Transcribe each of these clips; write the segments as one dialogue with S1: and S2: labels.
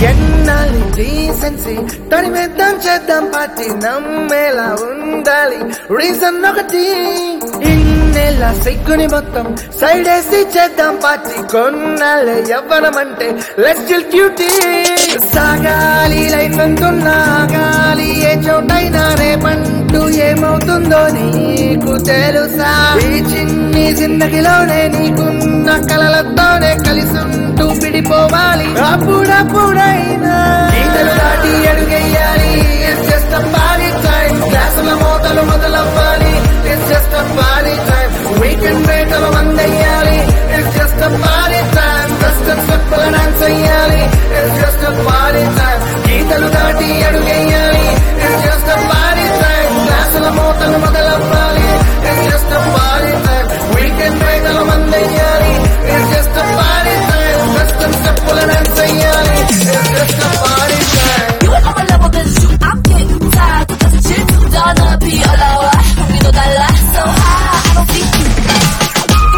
S1: ఎన్నాలి decency తడిమేద్దాం చేద్దాం party నమ్మేలా ఉండాలి రీజన్ ఒకటి ఇన్నెల సిగ్గుని మొత్తం సైడ్ వేసి చేద్దాం పార్టీ కొన్నాళ్ళే ఎవ్వరం అంటే లెట్స్ చిల్ క్యూటీ సాగాలి లైఫ్ ఎంతున్నా గాలి ఏ చోటైనా రేపంటూ ఏమవుతుందో నీకు తెలుసా ఈ చిన్ని జిందగిలోనే నీకున్న కలలతోనే కలిసి ఉంటూ విడిపోవాలి అప్పుడప్పుడైనా గీతలు దాటి అడుగెయ్యాలి It's just a party time క్లాసుల మోతలు మొదలవ్వాలి It's just a party time weekend వేటలు మందెయ్యాలి It's just a party time western స్టెప్పుల డాన్స్ అయ్యాలి It's just a party time గీతలు దాటి అడుగెయ్యాలి It's just a party time క్లాసుల మోతలు మొదలవ్వాలి It's just a party time weekend వేటలు మందెయ్యాలి It's just a party time western స్టెప్పుల డాన్స్ అయ్యాలి It's just a party time
S2: You know my level is you. I'm getting tired. Cause the chick too done up be all over. We know that life so high. I don't think you.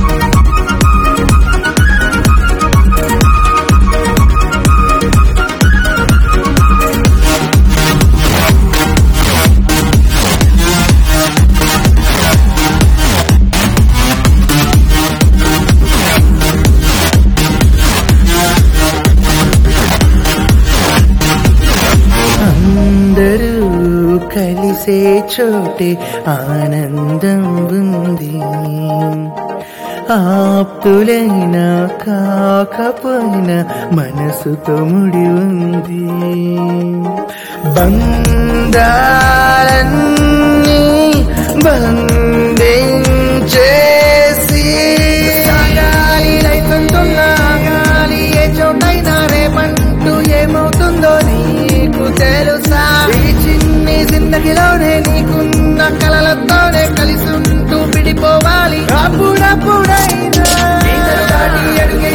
S1: అందరూ కలిసే చోటే ఆనందం ఉంది ఆప్తులైనా కాకపోయినా మనసుతో ముడి ఉంది బంధాలన్నీ బంధించేసి సాగాలి లైఫ్ అంటున్నా గాలి ఏ చోటైనా రేపంటూ ఏమవుతుందో నీకు తెలుసా ఈ చిన్ని జిందగిలోనే నీకున్న కలలతోనే కలిసి ఉంటూ విడిపోవాలి అప్పుడప్పుడైనా గీతలు దాటి అడుగే